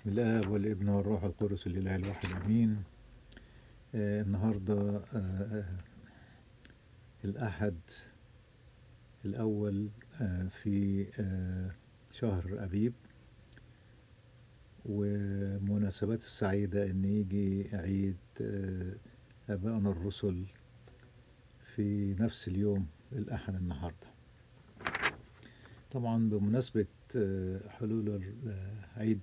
بسم الله والابن والروح القدس الإله الواحد أمين آه النهاردة آه آه الأحد الأول آه في آه شهر أبيب ومناسبات السعيدة إن يجي عيد آه آبائنا الرسل في نفس اليوم الأحد النهاردة طبعا بمناسبة آه حلول عيد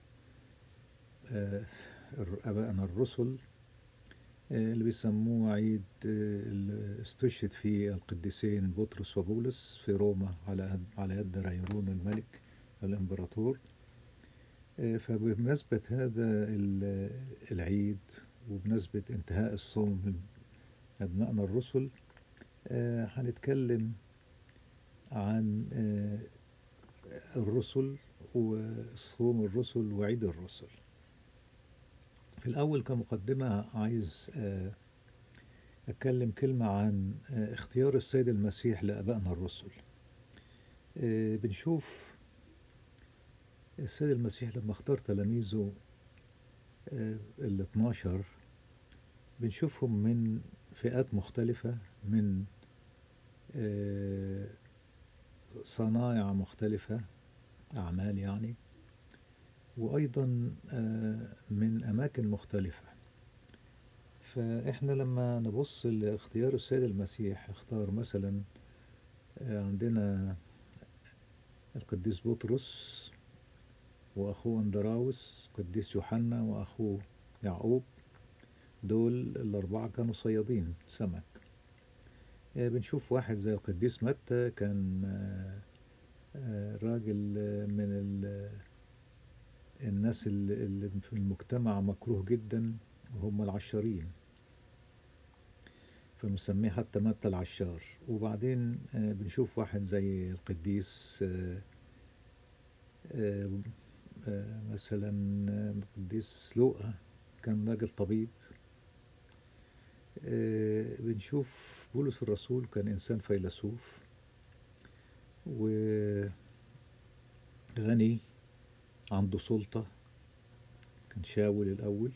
آه آبائنا الرسل آه اللي بيسموه عيد اللي استشهد فيه القديسين بطرس وبولس في روما على على يد رايرون الملك الامبراطور فبمناسبة هذا العيد وبمناسبة انتهاء الصوم أبنائنا الرسل هنتكلم عن الرسل وصوم الرسل وعيد الرسل في الأول كمقدمة عايز أتكلم كلمة عن اختيار السيد المسيح لأبائنا الرسل بنشوف السيد المسيح لما اختار تلاميذه ال 12 بنشوفهم من فئات مختلفة من صنايع مختلفة أعمال يعني وأيضا من أماكن مختلفة فإحنا لما نبص لاختيار السيد المسيح اختار مثلا عندنا القديس بطرس وأخوه أندراوس القديس يوحنا وأخوه يعقوب دول الأربعة كانوا صيادين سمك بنشوف واحد زي القديس متى كان راجل من الناس اللي في المجتمع مكروه جدا وهم العشارين فمسميه حتى متى العشار وبعدين بنشوف واحد زي القديس مثلا القديس لوقا كان راجل طبيب بنشوف بولس الرسول كان إنسان فيلسوف وغني عنده سلطة كان شاول الأول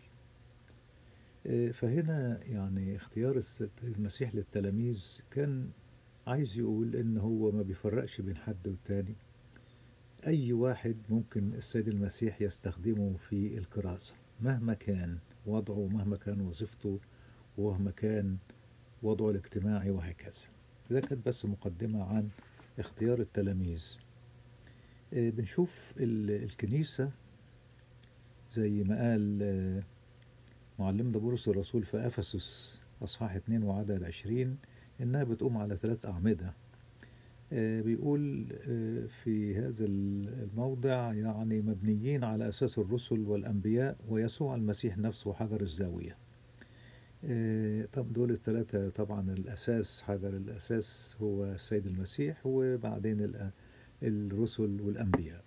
فهنا يعني اختيار المسيح للتلاميذ كان عايز يقول إن هو ما بيفرقش بين حد والتاني أي واحد ممكن السيد المسيح يستخدمه في الكراسة مهما كان وضعه مهما كان وظيفته ومهما كان وضعه الاجتماعي وهكذا ده كانت بس مقدمة عن اختيار التلاميذ بنشوف الكنيسة زي ما قال معلمنا بولس الرسول في أفسس أصحاح 2 وعدد 20 إنها بتقوم على ثلاث أعمدة بيقول في هذا الموضع يعني مبنيين على أساس الرسل والأنبياء ويسوع المسيح نفسه حجر الزاوية طب دول الثلاثة طبعا الأساس حجر الأساس هو السيد المسيح وبعدين الرسل والأنبياء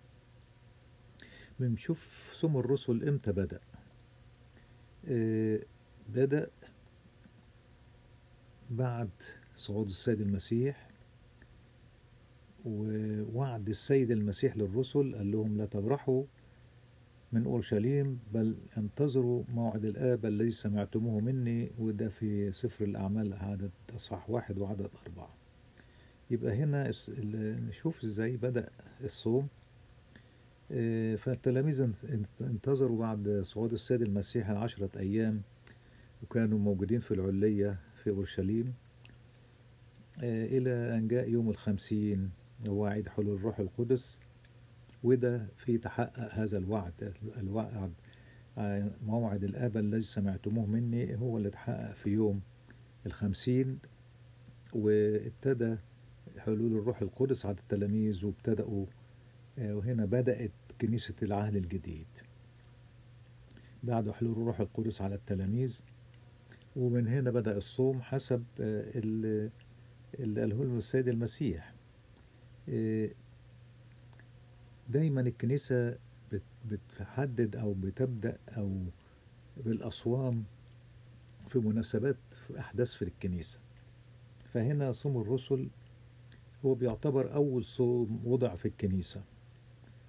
بنشوف سم الرسل إمتى بدأ بدأ بعد صعود السيد المسيح ووعد السيد المسيح للرسل قال لهم لا تبرحوا من أورشليم بل انتظروا موعد الآب الذي سمعتموه مني وده في سفر الأعمال عدد أصحاح واحد وعدد أربعة يبقى هنا نشوف ازاي بدأ الصوم فالتلاميذ انتظروا بعد صعود السيد المسيح عشرة أيام وكانوا موجودين في العلية في أورشليم إلى أن جاء يوم الخمسين هو عيد حلول الروح القدس وده في تحقق هذا الوعد الوعد موعد الآب الذي سمعتموه مني هو اللي اتحقق في يوم الخمسين وابتدى حلول الروح القدس على التلاميذ وابتدأوا وهنا بدأت كنيسة العهد الجديد بعد حلول الروح القدس على التلاميذ ومن هنا بدأ الصوم حسب اللي قاله لهم السيد المسيح دايما الكنيسة بتحدد أو بتبدأ أو بالأصوام في مناسبات في أحداث في الكنيسة فهنا صوم الرسل هو بيعتبر أول صوم وضع في الكنيسة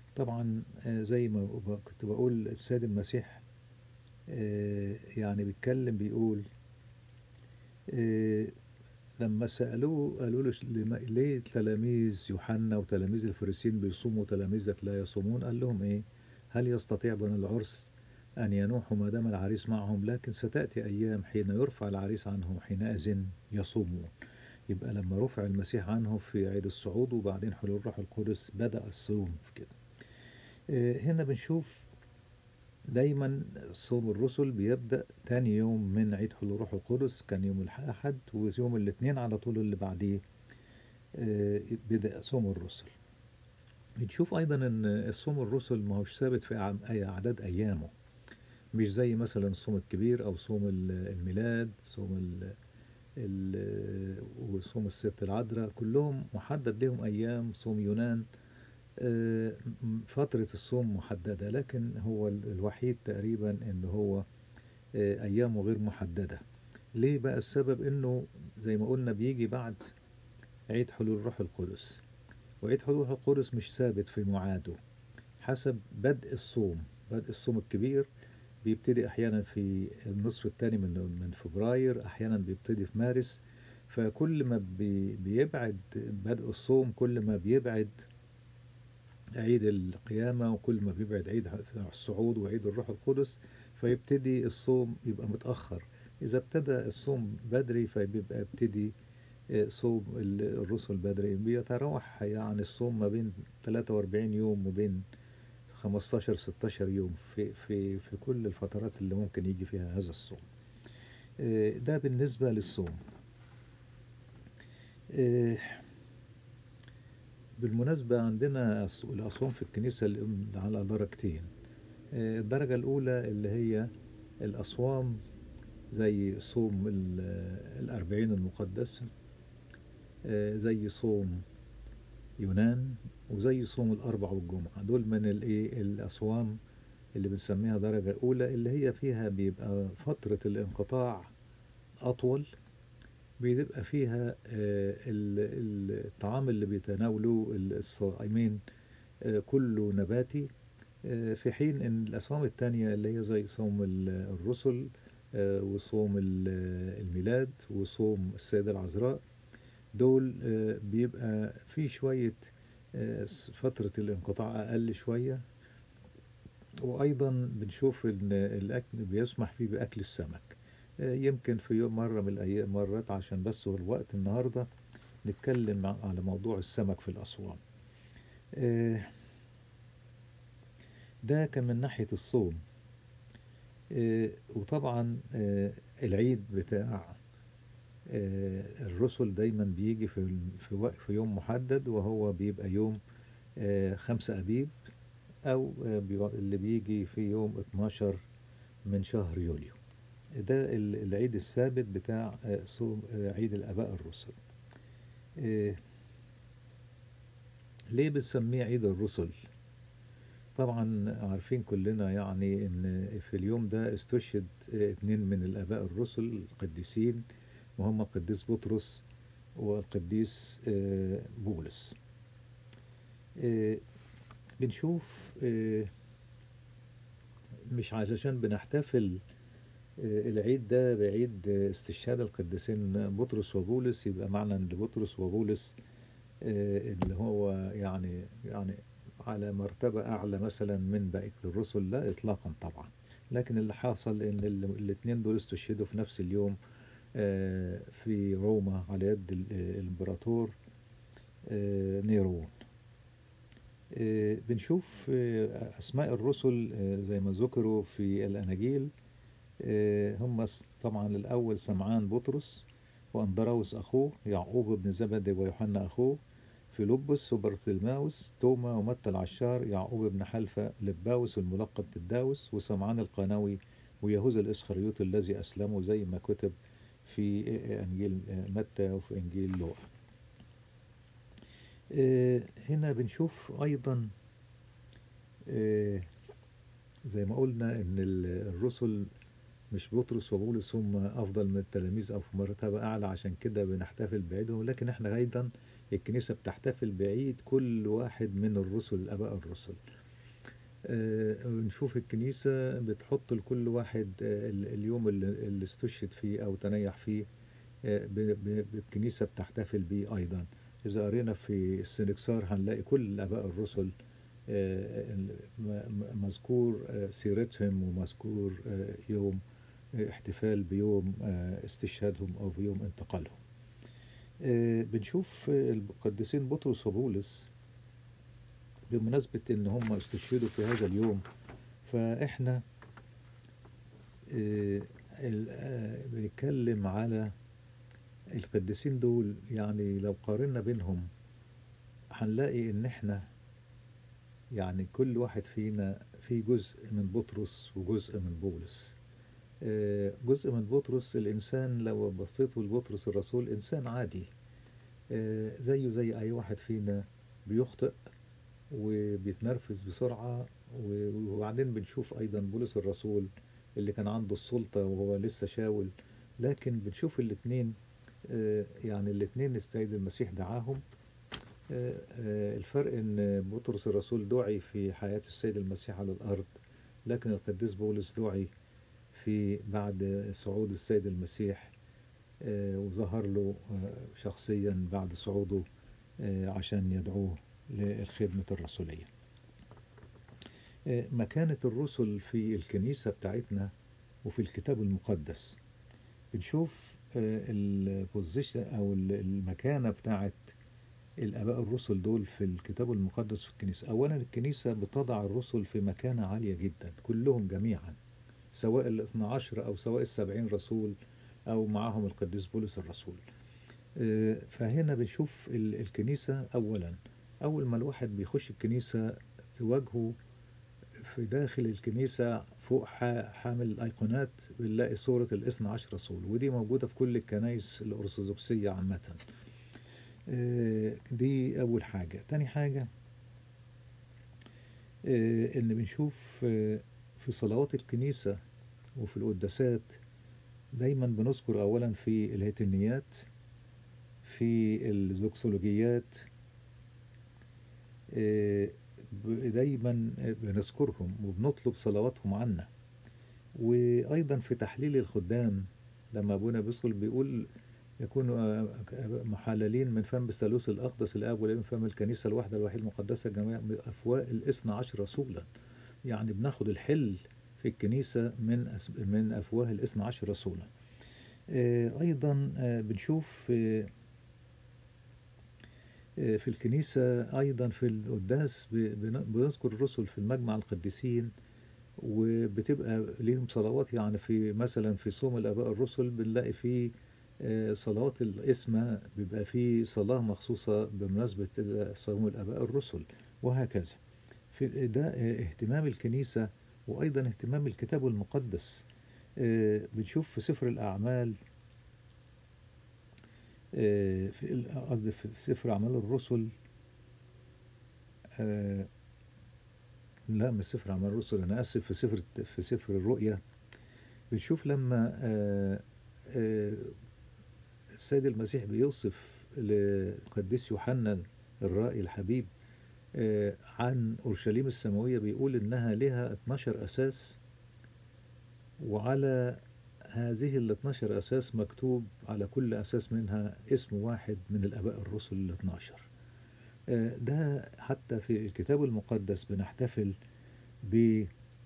طبعا آه، زي ما ب- كنت بقول السيد المسيح آه، يعني بيتكلم بيقول آه، لما سألوه قالوا له لما- ليه تلاميذ يوحنا وتلاميذ الفريسين بيصوموا وتلاميذك لا يصومون قال لهم ايه هل يستطيع بني العرس أن ينوحوا ما دام العريس معهم لكن ستأتي أيام حين يرفع العريس عنهم حينئذ يصومون يبقى لما رفع المسيح عنه في عيد الصعود وبعدين حلول الروح القدس بدأ الصوم في كده آه، هنا بنشوف دايما صوم الرسل بيبدأ تاني يوم من عيد حلول الروح القدس كان يوم الأحد ويوم الاثنين على طول اللي بعديه آه، بدأ صوم الرسل بنشوف أيضا أن صوم الرسل ما هوش ثابت في أع- أي أعداد أيامه مش زي مثلا الصوم الكبير أو صوم ال- الميلاد صوم ال ال- وصوم الست العذراء كلهم محدد لهم أيام صوم يونان آه، م- فترة الصوم محددة لكن هو ال- الوحيد تقريبا ان هو آه، ايامه غير محددة ليه بقى السبب انه زي ما قلنا بيجي بعد عيد حلول الروح القدس وعيد حلول الروح القدس مش ثابت في ميعاده حسب بدء الصوم بدء الصوم الكبير بيبتدي احيانا في النصف الثاني من من فبراير احيانا بيبتدي في مارس فكل ما بي- بيبعد بدء الصوم كل ما بيبعد عيد القيامة وكل ما بيبعد عيد الصعود وعيد الروح القدس فيبتدي الصوم يبقى متأخر إذا ابتدى الصوم بدري فبيبقى ابتدي آه، صوم ال- الرسل بدري بيتراوح يعني الصوم ما بين 43 يوم وبين 15 16 يوم في في في كل الفترات اللي ممكن يجي فيها هذا الصوم آه، ده بالنسبة للصوم آه، بالمناسبة عندنا الص- الأصوام في الكنيسة اللي على درجتين آه، الدرجة الأولى اللي هي الأصوام زي صوم ال- الأربعين المقدسة آه، زي صوم يونان وزي صوم الأربع والجمعة دول من الإيه الأصوام اللي بنسميها درجة أولى اللي هي فيها بيبقى فترة الانقطاع أطول بيبقى فيها آه، ال- ال- الطعام اللي بيتناوله الصائمين آه، كله نباتي آه، في حين ان الاصوام التانية اللي هي زي صوم ال- الرسل آه، وصوم ال- الميلاد وصوم السيدة العذراء دول آه، بيبقى في شوية آه، فترة الانقطاع أقل شوية وأيضا بنشوف إن الأكل بيسمح فيه بأكل السمك آه، يمكن في يوم مرة من الأيام مرات عشان بس هو الوقت النهاردة نتكلم ع- على موضوع السمك في الأصوام آه، ده كان من ناحية الصوم آه، وطبعا آه، العيد بتاع آه، الرسل دايما بيجي في في وق- في يوم محدد وهو بيبقى يوم آه، خمسة أبيب أو آه، بيو- اللي بيجي في يوم 12 من شهر يوليو ده ال- العيد الثابت بتاع آه، صوم آه، عيد الآباء الرسل آه، ليه بنسميه عيد الرسل طبعا عارفين كلنا يعني ان في اليوم ده استشهد آه، اتنين من الآباء الرسل القديسين وهم القديس بطرس والقديس آه، بولس آه، بنشوف آه، مش علشان بنحتفل آه، العيد ده بعيد آه، استشهاد القديسين بطرس وبولس يبقى معنى ان بطرس وبولس آه، اللي هو يعني يعني على مرتبة أعلى مثلا من بقية الرسل لا إطلاقا طبعا لكن اللي حصل إن الاثنين دول استشهدوا في نفس اليوم آه، في روما على يد ال- آه، الإمبراطور آه، نيرون آه، بنشوف آه، أسماء الرسل آه، زي ما ذكروا في الأناجيل آه، هم س- طبعا الأول سمعان بطرس وأندراوس أخوه يعقوب بن زبدي ويوحنا أخوه فيلبس وبرثلماوس توما ومتى العشار يعقوب بن حلفة لباوس الملقب تداوس وسمعان القناوي ويهوذا الإسخريوط الذي أسلمه زي ما كتب في إنجيل متى وفي إنجيل لوقا آه، هنا بنشوف أيضا آه، زي ما قلنا إن ال- الرسل مش بطرس وبولس هم أفضل من التلاميذ أو في مرتبة أعلى عشان كده بنحتفل بعيدهم لكن إحنا أيضا الكنيسة بتحتفل بعيد كل واحد من الرسل الآباء الرسل آه، نشوف الكنيسة بتحط لكل واحد آه، ال- اليوم اللي اللي استشهد فيه أو تنيح فيه آه، ب- ب- الكنيسة بتحتفل بيه أيضا إذا قرينا في السنكسار هنلاقي كل آباء الرسل آه، ال- م- م- مذكور آه، سيرتهم ومذكور آه، يوم آه، احتفال بيوم آه، استشهادهم أو في يوم انتقالهم آه، بنشوف آه، القديسين بطرس وبولس بمناسبة إن هم استشهدوا في هذا اليوم فإحنا آه، ال- آه، بنتكلم على القديسين دول يعني لو قارنا بينهم هنلاقي إن إحنا يعني كل واحد فينا في جزء من بطرس وجزء من بولس آه، جزء من بطرس الإنسان لو بصيتوا لبطرس الرسول إنسان عادي آه، زيه زي أي واحد فينا بيخطئ وبيتنرفز بسرعة و- وبعدين بنشوف أيضا بولس الرسول اللي كان عنده السلطة وهو لسه شاول لكن بنشوف الاتنين آه، يعني الاتنين السيد المسيح دعاهم آه، آه، الفرق ان بطرس الرسول دعي في حياة السيد المسيح على الأرض لكن القديس بولس دعي في بعد صعود السيد المسيح آه، وظهر له آه، شخصيا بعد صعوده آه، عشان يدعوه للخدمة الرسولية آه، مكانة الرسل في الكنيسة بتاعتنا وفي الكتاب المقدس بنشوف البوزيشن أو ال- المكانة بتاعت الآباء الرسل دول في الكتاب المقدس في الكنيسة أولا الكنيسة بتضع الرسل في مكانة عالية جدا كلهم جميعا سواء الاثنى عشر أو سواء السبعين رسول أو معهم القديس بولس الرسول آه، فهنا بنشوف ال- الكنيسة أولا أول ما الواحد بيخش الكنيسة تواجهه في داخل الكنيسة فوق ح- حامل الأيقونات بنلاقي صورة الاثنى عشر رسول ودي موجودة في كل الكنائس الأرثوذكسية عامة آه، دي أول حاجة تاني حاجة آه، إن بنشوف آه، في صلوات الكنيسة وفي القداسات دايما بنذكر أولا في الهيتنيات في الزوكسولوجيات آه، ب- دايما بنذكرهم وبنطلب صلواتهم عنا وأيضا في تحليل الخدام لما أبونا بيصل بيقول يكونوا محللين من فم الثالوث الأقدس الآب والابن من فم الكنيسة الواحدة الوحيدة المقدسة جميع أفواه الاثنى عشر رسولا يعني بناخد الحل في الكنيسة من أس- من أفواه الاثنى عشر رسولا آه، أيضا آه، بنشوف آه، آه، في الكنيسة أيضا في القداس ب- بن- بنذكر الرسل في المجمع القديسين وبتبقى ليهم صلوات يعني في مثلا في صوم الآباء الرسل بنلاقي فيه آه، صلوات القسمة بيبقى فيه صلاة مخصوصة بمناسبة صوم الآباء الرسل وهكذا في ده آه، اهتمام الكنيسة وأيضا اهتمام الكتاب المقدس آه، بنشوف في سفر الأعمال آه، في ال- قصدي في سفر أعمال الرسل آه، لا مش سفر أعمال الرسل أنا آسف في سفر في سفر الرؤيا بنشوف لما آه، آه، السيد المسيح بيوصف لقديس يوحنا الرائي الحبيب آه، عن أورشليم السماوية بيقول إنها لها 12 أساس وعلى هذه ال 12 أساس مكتوب على كل أساس منها اسم واحد من الآباء الرسل ال 12 آه، ده حتى في الكتاب المقدس بنحتفل ب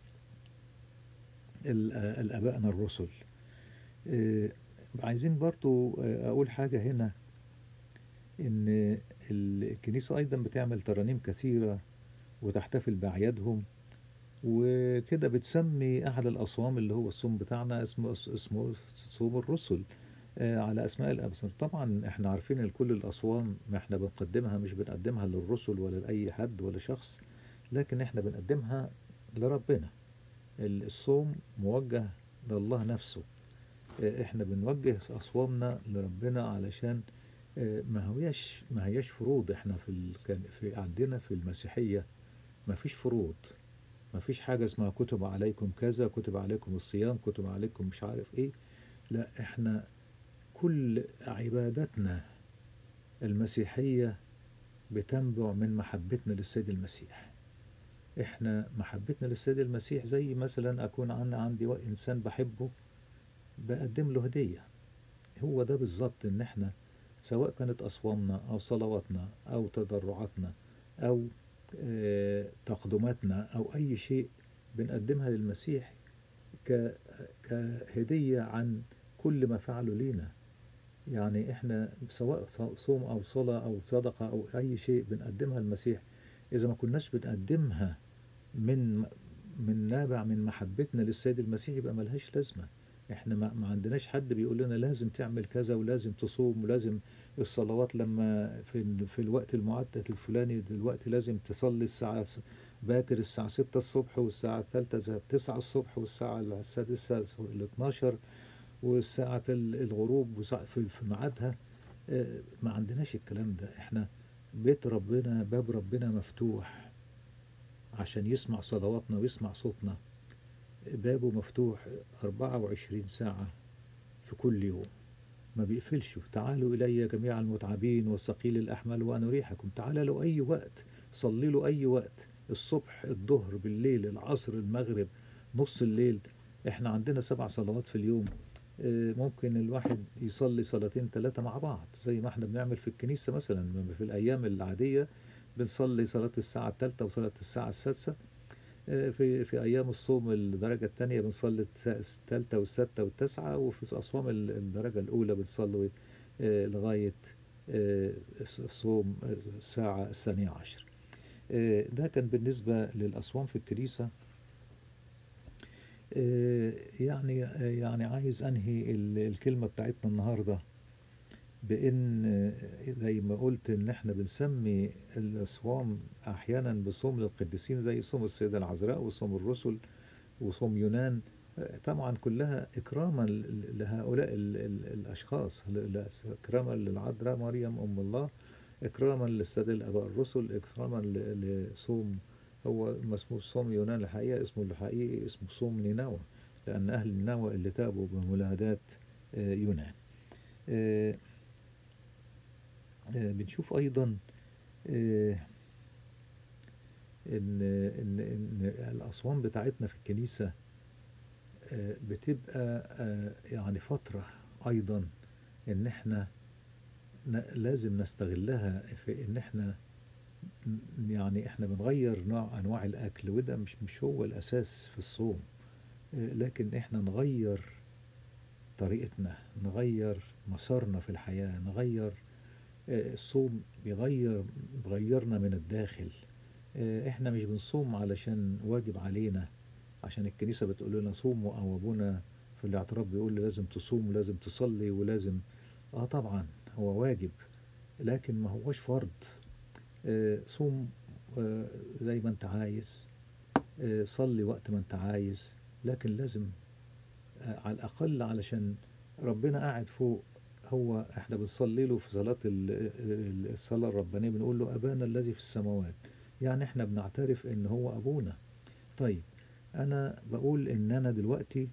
الآبائنا الرسل آه، عايزين برضو آه، أقول حاجة هنا إن الكنيسة أيضا بتعمل ترانيم كثيرة وتحتفل بأعيادهم وكده بتسمي أحد الأصوام اللي هو الصوم بتاعنا اسمه اسمه صوم الرسل آه، على أسماء الأبصار طبعا احنا عارفين ان كل الأصوام ما احنا بنقدمها مش بنقدمها للرسل ولا لأي حد ولا شخص لكن احنا بنقدمها لربنا الصوم موجه لله نفسه آه، احنا بنوجه أصوامنا لربنا علشان آه، ما هياش ما هياش فروض احنا في ال... كان في عندنا في المسيحية ما فيش فروض ما فيش حاجة اسمها كتب عليكم كذا كتب عليكم الصيام كتب عليكم مش عارف ايه لا احنا كل عبادتنا المسيحية بتنبع من محبتنا للسيد المسيح احنا محبتنا للسيد المسيح زي مثلا اكون انا عندي وا- انسان بحبه بقدم له هدية هو ده بالظبط ان احنا سواء كانت اصوامنا او صلواتنا او تضرعاتنا او آه، تقدماتنا او اي شيء بنقدمها للمسيح ك- كهدية عن كل ما فعله لينا يعني احنا سواء ص- صوم او صلاة او صدقة او اي شيء بنقدمها للمسيح اذا ما كناش بنقدمها من من نابع من محبتنا للسيد المسيح يبقى ملهاش لازمة احنا ما, ما عندناش حد بيقول لنا لازم تعمل كذا ولازم تصوم ولازم الصلوات لما في ال- في الوقت المعدد الفلاني دلوقتي لازم تصلي الساعة س- باكر الساعة 6 الصبح والساعة الثالثة 9 الصبح والساعة السادسة ال 12 والساعة ال- الغروب وساعة في في ميعادها آه، ما عندناش الكلام ده احنا بيت ربنا باب ربنا مفتوح عشان يسمع صلواتنا ويسمع صوتنا بابه مفتوح 24 ساعة في كل يوم ما بيقفلش تعالوا إلي جميع المتعبين والثقيل الأحمل وأنا أريحكم تعالى له أي وقت صلي له أي وقت الصبح الظهر بالليل العصر المغرب نص الليل احنا عندنا سبع صلوات في اليوم آه، ممكن الواحد يصلي صلاتين ثلاثة مع بعض زي ما احنا بنعمل في الكنيسة مثلا في الأيام العادية بنصلي صلاة الساعة الثالثة وصلاة الساعة السادسة آه، في في أيام الصوم الدرجة الثانية بنصلي الس- الثالثة والسادسة والتاسعة وفي أصوام ال- الدرجة الأولى بنصلي آه، لغاية آه، الص- صوم الساعة الثانية عشر آه، ده كان بالنسبة للأصوام في الكنيسة آه، يعني آه، يعني عايز أنهي ال- الكلمة بتاعتنا النهاردة بإن آه، زي ما قلت إن إحنا بنسمي الأصوام أحيانا بصوم للقديسين زي صوم السيدة العذراء وصوم الرسل وصوم يونان آه، طبعا كلها إكراما ل- لهؤلاء ال- ال- الأشخاص ل- ل- إكراما للعذراء مريم أم الله إكراما للسادة الآباء الرسل إكراما ل- لصوم هو ما اسمه صوم يونان الحقيقة اسمه الحقيقي اسمه صوم نينوى لأن أهل نينوى اللي تابوا بملاهدات آه، يونان آه، آه، بنشوف أيضا آه، إن إن إن الأصوام بتاعتنا في الكنيسة آه، بتبقى آه، يعني فترة أيضا إن إحنا ن- لازم نستغلها في إن إحنا ن- يعني إحنا بنغير نوع أنواع الأكل وده مش مش هو الأساس في الصوم آه، لكن إحنا نغير طريقتنا نغير مسارنا في الحياة نغير آه، الصوم بيغير بيغيرنا من الداخل آه، احنا مش بنصوم علشان واجب علينا عشان الكنيسة بتقول لنا صوموا او ابونا في الاعتراف بيقول لي لازم تصوم ولازم تصلي ولازم اه طبعا هو واجب لكن ما هوش فرض آه، صوم آه، زي ما انت عايز آه، صلي وقت ما انت عايز لكن لازم آه، على الأقل علشان ربنا قاعد فوق هو احنا بنصلي له في صلاة ال- ال- الصلاة الربانية بنقول له أبانا الذي في السماوات يعني احنا بنعترف ان هو أبونا طيب أنا بقول إن أنا دلوقتي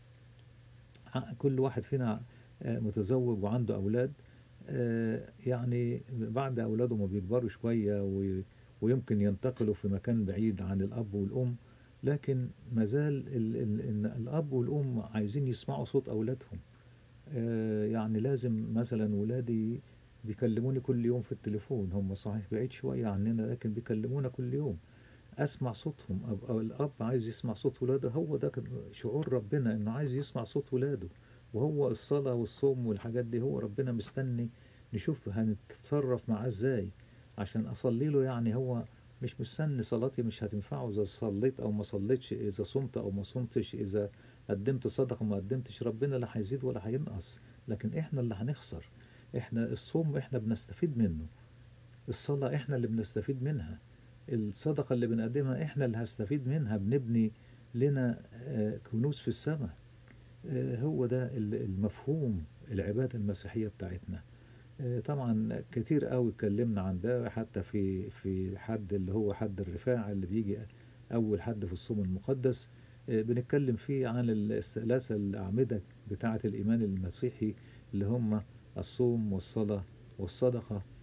ع- كل واحد فينا آه، متزوج وعنده أولاد آه، يعني بعد أولاده ما بيكبروا شوية و- ويمكن ينتقلوا في مكان بعيد عن الأب والأم لكن مازال ال- ال- إن الأب والأم عايزين يسمعوا صوت أولادهم آه، يعني لازم مثلا ولادي بيكلموني كل يوم في التليفون هم صحيح بعيد شوية عننا لكن بيكلمونا كل يوم أسمع صوتهم أو أو الأب عايز يسمع صوت ولاده هو ده كان شعور ربنا إنه عايز يسمع صوت ولاده وهو الصلاة والصوم والحاجات دي هو ربنا مستني نشوف هنتصرف معاه إزاي عشان أصلي له يعني هو مش مستني صلاتي مش هتنفعه إذا صليت أو ما صليتش إذا صمت أو ما صمتش إذا قدمت صدقة ما قدمتش ربنا لا هيزيد ولا هينقص لكن إحنا اللي هنخسر إحنا الصوم إحنا بنستفيد منه الصلاة إحنا اللي بنستفيد منها الصدقة اللي بنقدمها إحنا اللي هستفيد منها بنبني لنا آه، كنوز في السماء آه، هو ده ال- المفهوم العبادة المسيحية بتاعتنا آه، طبعا كتير قوي اتكلمنا عن ده حتى في في حد اللي هو حد الرفاع اللي بيجي أول حد في الصوم المقدس آه، بنتكلم فيه عن الثلاثة الأعمدة بتاعة الإيمان المسيحي اللي هم الصوم والصلاة والصدقة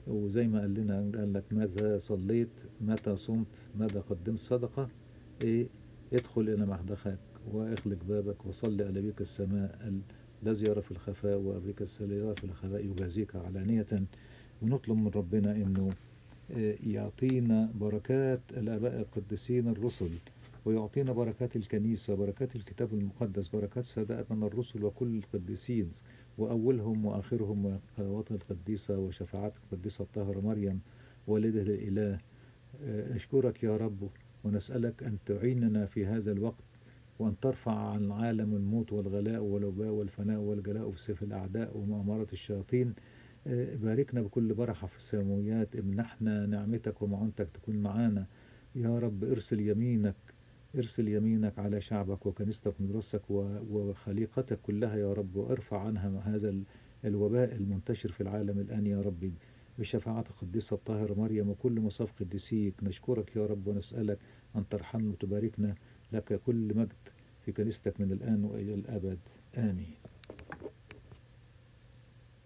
وزي ما قال لنا قال لك ماذا صليت متى صمت ماذا قدمت صدقة إيه ادخل إلى محدخك واخلق بابك وصل على أبيك السماء ال- الذي يرى في الخفاء وأبيك الذي يرى في الخفاء يجازيك علانية ونطلب من ربنا إنه آه، يعطينا بركات الآباء القديسين الرسل ويعطينا بركات الكنيسة بركات الكتاب المقدس بركات ساداتنا الرسل وكل القديسين وأولهم وآخرهم وقنواتنا القديسة وشفاعات القديسة الطاهرة مريم والدة الإله آه، أشكرك يا رب ونسألك أن تعيننا في هذا الوقت وأن ترفع عن العالم الموت والغلاء والوباء والفناء والجلاء في سيف الأعداء ومؤامرة الشياطين آه، باركنا بكل بركة في السماويات امنحنا نعمتك ومعونتك تكون معانا يا رب ارسل يمينك ارسل يمينك على شعبك وكنيستك ومدرسك و- وخليقتك كلها يا رب وارفع عنها هذا ال- الوباء المنتشر في العالم الآن يا ربي بشفاعة القديسة الطاهرة مريم وكل مصاف قديسيك نشكرك يا رب ونسألك أن ترحمنا وتباركنا لك كل مجد في كنيستك من الآن وإلى الأبد آمين